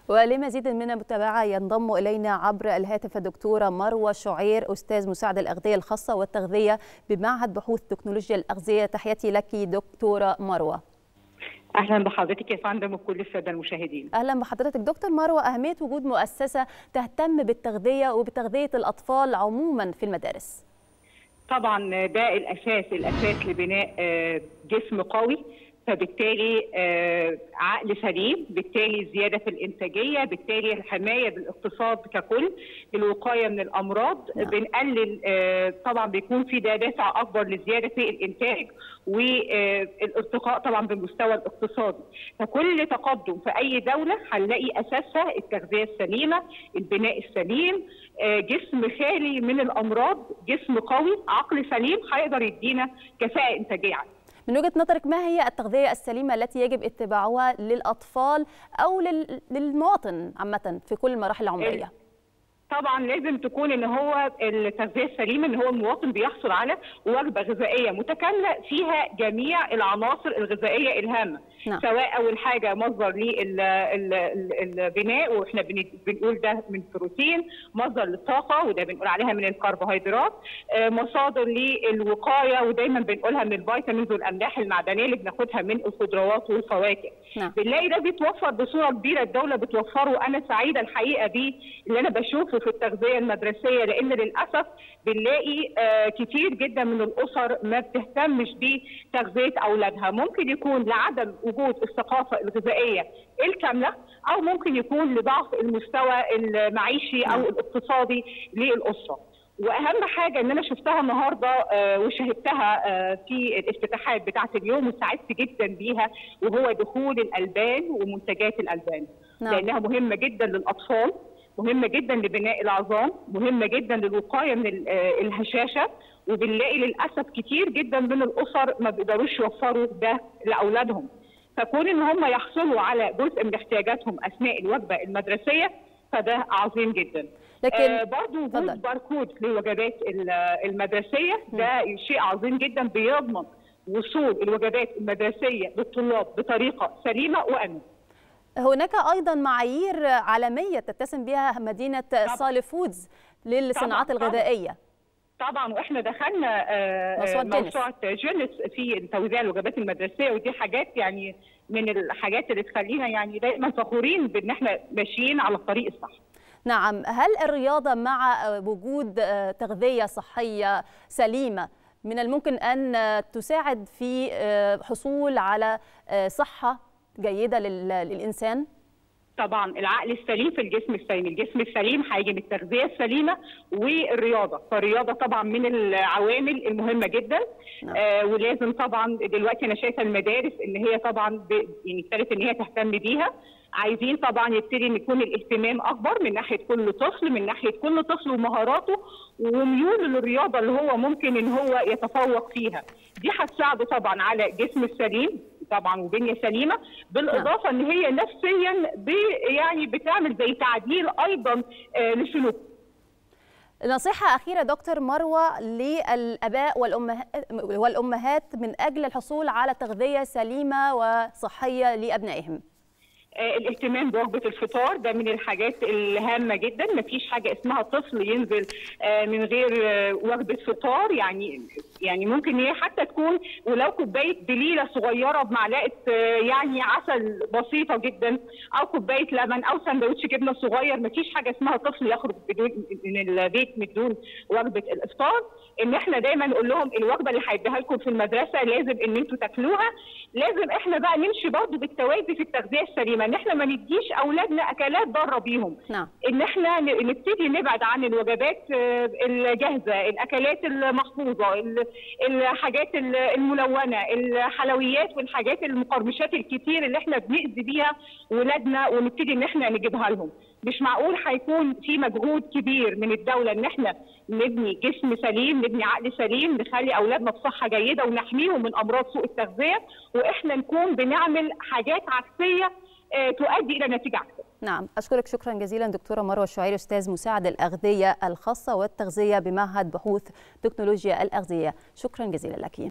ولمزيد من المتابعة ينضم إلينا عبر الهاتف الدكتورة مروة شعير أستاذ مساعد الأغذية الخاصة والتغذية بمعهد بحوث تكنولوجيا الأغذية تحياتي لك دكتورة مروة اهلا بحضرتك يا فندم وكل الساده المشاهدين اهلا بحضرتك دكتور مروه اهميه وجود مؤسسه تهتم بالتغذيه وبتغذيه الاطفال عموما في المدارس طبعا ده الاساس الاساس لبناء جسم قوي فبالتالي عقل سليم بالتالي زياده في الانتاجيه بالتالي الحمايه بالاقتصاد ككل الوقايه من الامراض نعم. بنقلل طبعا بيكون في ده دافع اكبر لزياده في الانتاج والارتقاء طبعا بالمستوى الاقتصادي فكل تقدم في اي دوله هنلاقي اساسها التغذيه السليمه البناء السليم جسم خالي من الامراض جسم قوي عقل سليم هيقدر يدينا كفاءه انتاجيه عاليه من وجهه نظرك ما هي التغذيه السليمه التي يجب اتباعها للاطفال او للمواطن عامه في كل المراحل العمريه؟ طبعا لازم تكون ان هو التغذيه السليمه ان هو المواطن بيحصل على وجبه غذائيه متكامله فيها جميع العناصر الغذائيه الهامه نعم. سواء اول حاجه مصدر للبناء واحنا بنقول ده من بروتين مصدر للطاقه وده بنقول عليها من الكربوهيدرات مصادر للوقايه ودايما بنقولها من الفيتامينز والاملاح المعدنيه اللي بناخدها من الخضروات والفواكه نعم. بنلاقي ده بيتوفر بصوره كبيره الدوله بتوفره وانا سعيده الحقيقه بيه اللي انا بشوفه في التغذيه المدرسيه لان للاسف بنلاقي آه كتير جدا من الاسر ما بتهتمش بتغذيه اولادها ممكن يكون لعدم وجود الثقافه الغذائيه الكامله او ممكن يكون لضعف المستوى المعيشي او الاقتصادي للاسره واهم حاجه ان انا شفتها النهارده آه وشاهدتها آه في الافتتاحات بتاعه اليوم وسعدت جدا بيها وهو دخول الالبان ومنتجات الالبان نعم. لانها مهمه جدا للاطفال مهمه جدا لبناء العظام مهمه جدا للوقايه من الهشاشه وبنلاقي للاسف كتير جدا من الاسر ما بيقدروش يوفروا ده لاولادهم فكون ان هم يحصلوا على جزء من احتياجاتهم اثناء الوجبه المدرسيه فده عظيم جدا لكن آه برضه وجود باركود للوجبات المدرسيه ده شيء عظيم جدا بيضمن وصول الوجبات المدرسيه للطلاب بطريقه سليمه وامنه هناك ايضا معايير عالميه تتسم بها مدينه صالح فودز للصناعات الغذائيه طبعا واحنا دخلنا آه موسوعه جينيس في توزيع الوجبات المدرسيه ودي حاجات يعني من الحاجات اللي تخلينا يعني دائما فخورين بان احنا ماشيين على الطريق الصح نعم هل الرياضه مع وجود تغذيه صحيه سليمه من الممكن ان تساعد في حصول على صحه جيده للانسان طبعا العقل السليم في الجسم السليم الجسم السليم هيجي من التغذيه السليمه والرياضه فالرياضه طبعا من العوامل المهمه جدا نعم. آه ولازم طبعا دلوقتي انا شايفه المدارس ان هي طبعا يعني ابتدت ان هي تهتم بيها عايزين طبعا يبتدي ان يكون الاهتمام اكبر من ناحيه كل طفل من ناحيه كل طفل ومهاراته وميوله للرياضه اللي هو ممكن ان هو يتفوق فيها دي هتساعده طبعا على جسم السليم طبعا وبنيه سليمه بالاضافه ان هي نفسيا يعني بتعمل زي تعديل ايضا آه لسلوكه نصيحة أخيرة دكتور مروة للآباء والأمهات, والأمهات من أجل الحصول على تغذية سليمة وصحية لأبنائهم الاهتمام بوجبه الفطار ده من الحاجات الهامه جدا مفيش حاجه اسمها طفل ينزل من غير وجبه فطار يعني يعني ممكن هي حتى تكون ولو كوبايه بليله صغيره بمعلقه يعني عسل بسيطه جدا او كوبايه لبن او سندوتش جبنه صغير مفيش حاجه اسمها طفل يخرج بدون من البيت من دون وجبه الافطار ان احنا دايما نقول لهم الوجبه اللي هيديها لكم في المدرسه لازم ان انتوا تاكلوها لازم احنا بقى نمشي برضه بالتوازي في التغذيه السليمه ان احنا ما نديش اولادنا اكلات ضاره بيهم نعم. ان احنا نبتدي نبعد عن الوجبات الجاهزه الاكلات المحفوظه الحاجات الملونه الحلويات والحاجات المقرمشات الكتير اللي احنا بنأذي بيها ولادنا ونبتدي ان احنا نجيبها لهم مش معقول هيكون في مجهود كبير من الدوله ان احنا نبني جسم سليم نبني عقل سليم نخلي اولادنا بصحه جيده ونحميهم من امراض سوء التغذيه واحنا نكون بنعمل حاجات عكسيه تؤدي الى نتيجه عكسيه. نعم اشكرك شكرا جزيلا دكتوره مروه الشعير استاذ مساعد الاغذيه الخاصه والتغذيه بمعهد بحوث تكنولوجيا الاغذيه شكرا جزيلا لك